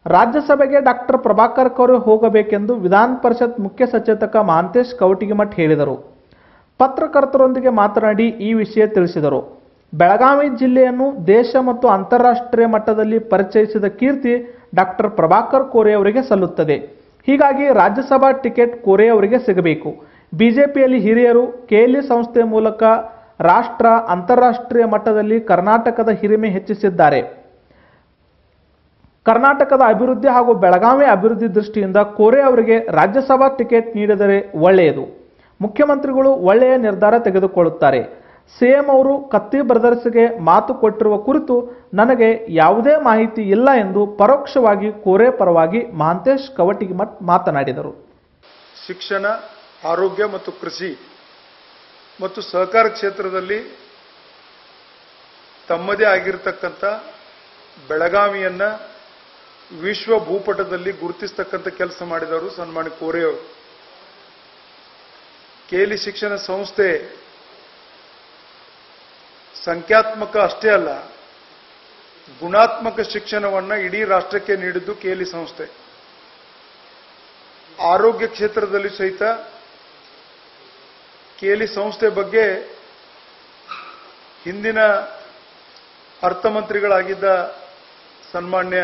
ರಾಜ್ಯಸಭೆಗೆ ಡಾಕ್ಟರ್ ಪ್ರಭಾಕರ್ ಕೋರೆ ಹೋಗಬೇಕೆಂದು ವಿಧಾನ ಪರಿಷತ್ ಮುಖ್ಯ ಸಚೇತಕ ಮಹಾಂತೇಶ್ ಕವಟಿಗಿಮಠ್ ಹೇಳಿದರು ಪತ್ರಕರ್ತರೊಂದಿಗೆ ಮಾತನಾಡಿ ಈ ವಿಷಯ ತಿಳಿಸಿದರು ಬೆಳಗಾವಿ ಜಿಲ್ಲೆಯನ್ನು ದೇಶ ಮತ್ತು ಅಂತಾರಾಷ್ಟ್ರೀಯ ಮಟ್ಟದಲ್ಲಿ ಪರಿಚಯಿಸಿದ ಕೀರ್ತಿ ಡಾಕ್ಟರ್ ಪ್ರಭಾಕರ್ ಕೋರೆ ಅವರಿಗೆ ಸಲ್ಲುತ್ತದೆ ಹೀಗಾಗಿ ರಾಜ್ಯಸಭಾ ಟಿಕೆಟ್ ಕೋರೆ ಅವರಿಗೆ ಸಿಗಬೇಕು ಬಿಜೆಪಿಯಲ್ಲಿ ಹಿರಿಯರು ಕೆಎಲ್ಇ ಸಂಸ್ಥೆ ಮೂಲಕ ರಾಷ್ಟ್ರ ಅಂತಾರಾಷ್ಟ್ರೀಯ ಮಟ್ಟದಲ್ಲಿ ಕರ್ನಾಟಕದ ಹಿರಿಮೆ ಹೆಚ್ಚಿಸಿದ್ದಾರೆ ಕರ್ನಾಟಕದ ಅಭಿವೃದ್ಧಿ ಹಾಗೂ ಬೆಳಗಾವಿ ಅಭಿವೃದ್ಧಿ ದೃಷ್ಟಿಯಿಂದ ಕೋರೆ ಅವರಿಗೆ ರಾಜ್ಯಸಭಾ ಟಿಕೆಟ್ ನೀಡಿದರೆ ಒಳ್ಳೆಯದು ಮುಖ್ಯಮಂತ್ರಿಗಳು ಒಳ್ಳೆಯ ನಿರ್ಧಾರ ತೆಗೆದುಕೊಳ್ಳುತ್ತಾರೆ ಸಿಎಂ ಅವರು ಕತ್ತಿ ಬ್ರದರ್ಸ್ಗೆ ಮಾತು ಕೊಟ್ಟಿರುವ ಕುರಿತು ನನಗೆ ಯಾವುದೇ ಮಾಹಿತಿ ಇಲ್ಲ ಎಂದು ಪರೋಕ್ಷವಾಗಿ ಕೋರೆ ಪರವಾಗಿ ಮಹಾಂತೇಶ್ ಕವಟಿಗಿಮಠ್ ಮಾತನಾಡಿದರು ಶಿಕ್ಷಣ ಆರೋಗ್ಯ ಮತ್ತು ಕೃಷಿ ಮತ್ತು ಸಹಕಾರ ಕ್ಷೇತ್ರದಲ್ಲಿ ತಮ್ಮದೇ ಆಗಿರತಕ್ಕಂಥ ಬೆಳಗಾವಿಯನ್ನ ವಿಶ್ವ ಭೂಪಟದಲ್ಲಿ ಗುರುತಿಸ್ತಕ್ಕಂಥ ಕೆಲಸ ಮಾಡಿದವರು ಸನ್ಮಾನ್ಯ ಕೋರೆಯವರು ಕೇಲಿ ಶಿಕ್ಷಣ ಸಂಸ್ಥೆ ಸಂಖ್ಯಾತ್ಮಕ ಅಷ್ಟೇ ಅಲ್ಲ ಗುಣಾತ್ಮಕ ಶಿಕ್ಷಣವನ್ನ ಇಡೀ ರಾಷ್ಟ್ರಕ್ಕೆ ನೀಡಿದ್ದು ಕೇಲಿ ಸಂಸ್ಥೆ ಆರೋಗ್ಯ ಕ್ಷೇತ್ರದಲ್ಲಿ ಸಹಿತ ಕೇಲಿ ಸಂಸ್ಥೆ ಬಗ್ಗೆ ಹಿಂದಿನ ಅರ್ಥಮಂತ್ರಿಗಳಾಗಿದ್ದ ಸನ್ಮಾನ್ಯ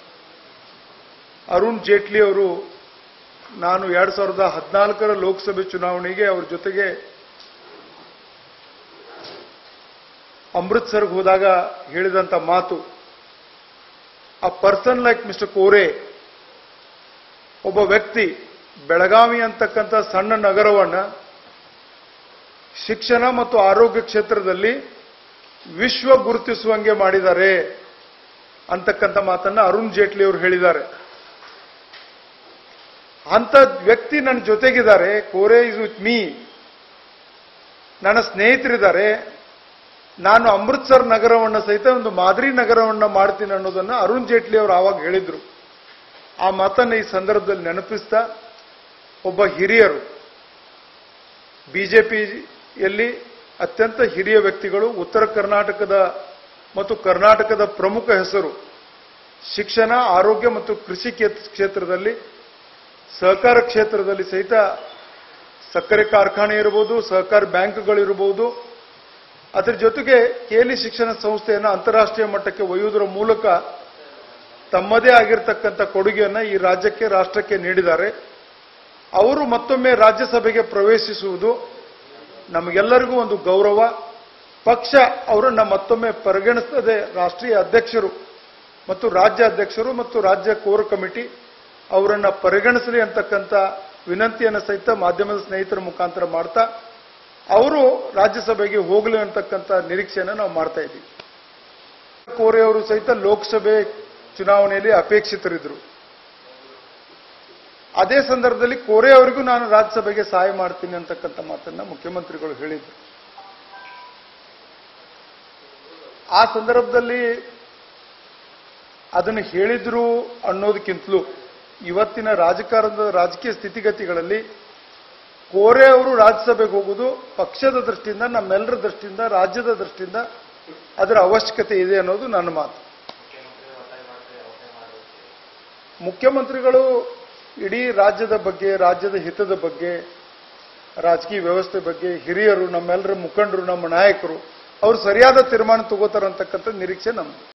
ಅರುಣ್ ಜೇಟ್ಲಿ ಅವರು ನಾನು ಎರಡ್ ಸಾವಿರದ ಹದಿನಾಲ್ಕರ ಲೋಕಸಭೆ ಚುನಾವಣೆಗೆ ಅವ್ರ ಜೊತೆಗೆ ಅಮೃತ್ಸರ್ಗೆ ಹೋದಾಗ ಹೇಳಿದಂತ ಮಾತು a person like mister Kore ಒಬ್ಬ ವ್ಯಕ್ತಿ ಬೆಳಗಾವಿ ಅಂತಕ್ಕಂಥ ಸಣ್ಣ ನಗರವನ್ನ ಶಿಕ್ಷಣ ಮತ್ತು ಆರೋಗ್ಯ ಕ್ಷೇತ್ರದಲ್ಲಿ ವಿಶ್ವ ಗುರುತಿಸುವಂಗೆ ಮಾಡಿದ್ದಾರೆ ಅಂತಕ್ಕಂಥ ಮಾತನ್ನ ಅರುಣ್ ಜೇಟ್ಲಿ ಅವರು ಹೇಳಿದ್ದಾರೆ ಅಂತ ವ್ಯಕ್ತಿ ನನ್ನ ಜೊತೆಗಿದ್ದಾರೆ ಕೋರೆ ಇಸ್ ವಿತ್ ಮೀ ನನ್ನ ಸ್ನೇಹಿತರಿದ್ದಾರೆ ನಾನು ಅಮೃತ್ಸರ್ ನಗರವನ್ನು ಸಹಿತ ಒಂದು ಮಾದರಿ ನಗರವನ್ನ ಮಾಡ್ತೀನಿ ಅನ್ನೋದನ್ನ ಅರುಣ್ ಜೇಟ್ಲಿ ಅವರು ಆವಾಗ ಹೇಳಿದ್ರು ಆ ಮಾತನ್ನ ಈ ಸಂದರ್ಭದಲ್ಲಿ ನೆನಪಿಸ್ತಾ ಒಬ್ಬ ಹಿರಿಯರು ಬಿಜೆಪಿಯಲ್ಲಿ ಅತ್ಯಂತ ಹಿರಿಯ ವ್ಯಕ್ತಿಗಳು ಉತ್ತರ ಕರ್ನಾಟಕದ ಮತ್ತು ಕರ್ನಾಟಕದ ಪ್ರಮುಖ ಹೆಸರು ಶಿಕ್ಷಣ ಆರೋಗ್ಯ ಮತ್ತು ಕೃಷಿ ಕ್ಷೇತ್ರ- ಕ್ಷೇತ್ರದಲ್ಲಿ ಸಹಕಾರ ಕ್ಷೇತ್ರದಲ್ಲಿ ಸಹಿತ ಸಕ್ಕರೆ ಕಾರ್ಖಾನೆ ಇರಬಹುದು ಸಹಕಾರ ಬ್ಯಾಂಕ್ಗಳಿರಬಹುದು ಅದರ ಜೊತೆಗೆ ಕೇಲಿ ಶಿಕ್ಷಣ ಸಂಸ್ಥೆಯನ್ನು ಅಂತಾರಾಷ್ಟ್ರೀಯ ಮಟ್ಟಕ್ಕೆ ಒಯ್ಯುವುದರ ಮೂಲಕ ತಮ್ಮದೇ ಆಗಿರತಕ್ಕಂಥ ಕೊಡುಗೆಯನ್ನ ಈ ರಾಜ್ಯಕ್ಕೆ ರಾಷ್ಟ್ರಕ್ಕೆ ನೀಡಿದ್ದಾರೆ ಅವರು ಮತ್ತೊಮ್ಮೆ ರಾಜ್ಯಸಭೆಗೆ ಪ್ರವೇಶಿಸುವುದು ನಮಗೆಲ್ಲರಿಗೂ ಒಂದು ಗೌರವ ಪಕ್ಷ ಅವರನ್ನ ಮತ್ತೊಮ್ಮೆ ಪರಿಗಣಿಸದೆ ರಾಷ್ಟ್ರೀಯ ಅಧ್ಯಕ್ಷರು ಮತ್ತು ರಾಜ್ಯ ಅಧ್ಯಕ್ಷರು ಮತ್ತು ರಾಜ್ಯ ಕೋರ್ ಕಮಿಟಿ ಅವರನ್ನ ಪರಿಗಣಿಸಲಿ ಅಂತಕ್ಕಂಥ ವಿನಂತಿಯನ್ನು ಸಹಿತ ಮಾಧ್ಯಮದ ಸ್ನೇಹಿತರ ಮುಖಾಂತರ ಮಾಡ್ತಾ ಅವರು ರಾಜ್ಯಸಭೆಗೆ ಹೋಗಲಿ ಅಂತಕ್ಕಂಥ ನಿರೀಕ್ಷೆಯನ್ನು ನಾವು ಮಾಡ್ತಾ ಇದ್ದೀವಿ ಕೋರೆ ಅವರು ಸಹಿತ ಲೋಕಸಭೆ ಚುನಾವಣೆಯಲ್ಲಿ ಅಪೇಕ್ಷಿತರಿದ್ರು ಅದೇ ಸಂದರ್ಭದಲ್ಲಿ ಕೋರೆ ಅವರಿಗೂ ನಾನು ರಾಜ್ಯಸಭೆಗೆ ಸಹಾಯ ಮಾಡ್ತೀನಿ ಅಂತಕ್ಕಂಥ ಮಾತನ್ನ ಮುಖ್ಯಮಂತ್ರಿಗಳು ಹೇಳಿದ್ರು ಆ ಸಂದರ್ಭದಲ್ಲಿ ಅದನ್ನು ಹೇಳಿದ್ರು ಅನ್ನೋದಕ್ಕಿಂತಲೂ ಇವತ್ತಿನ ರಾಜಕಾರಣದ ರಾಜಕೀಯ ಸ್ಥಿತಿಗತಿಗಳಲ್ಲಿ ಕೋರೆ ಅವರು ರಾಜ್ಯಸಭೆಗೆ ಹೋಗುವುದು ಪಕ್ಷದ ದೃಷ್ಟಿಯಿಂದ ನಮ್ಮೆಲ್ಲರ ದೃಷ್ಟಿಯಿಂದ ರಾಜ್ಯದ ದೃಷ್ಟಿಯಿಂದ ಅದರ ಅವಶ್ಯಕತೆ ಇದೆ ಅನ್ನೋದು ನನ್ನ ಮಾತು ಮುಖ್ಯಮಂತ್ರಿಗಳು ಇಡೀ ರಾಜ್ಯದ ಬಗ್ಗೆ ರಾಜ್ಯದ ಹಿತದ ಬಗ್ಗೆ ರಾಜಕೀಯ ವ್ಯವಸ್ಥೆ ಬಗ್ಗೆ ಹಿರಿಯರು ನಮ್ಮೆಲ್ಲರ ಮುಖಂಡರು ನಮ್ಮ ನಾಯಕರು ಅವರು ಸರಿಯಾದ ತೀರ್ಮಾನ ತಗೋತಾರಂತಕ್ಕಂಥ ನಿರೀಕ್ಷೆ ನಮ್ದು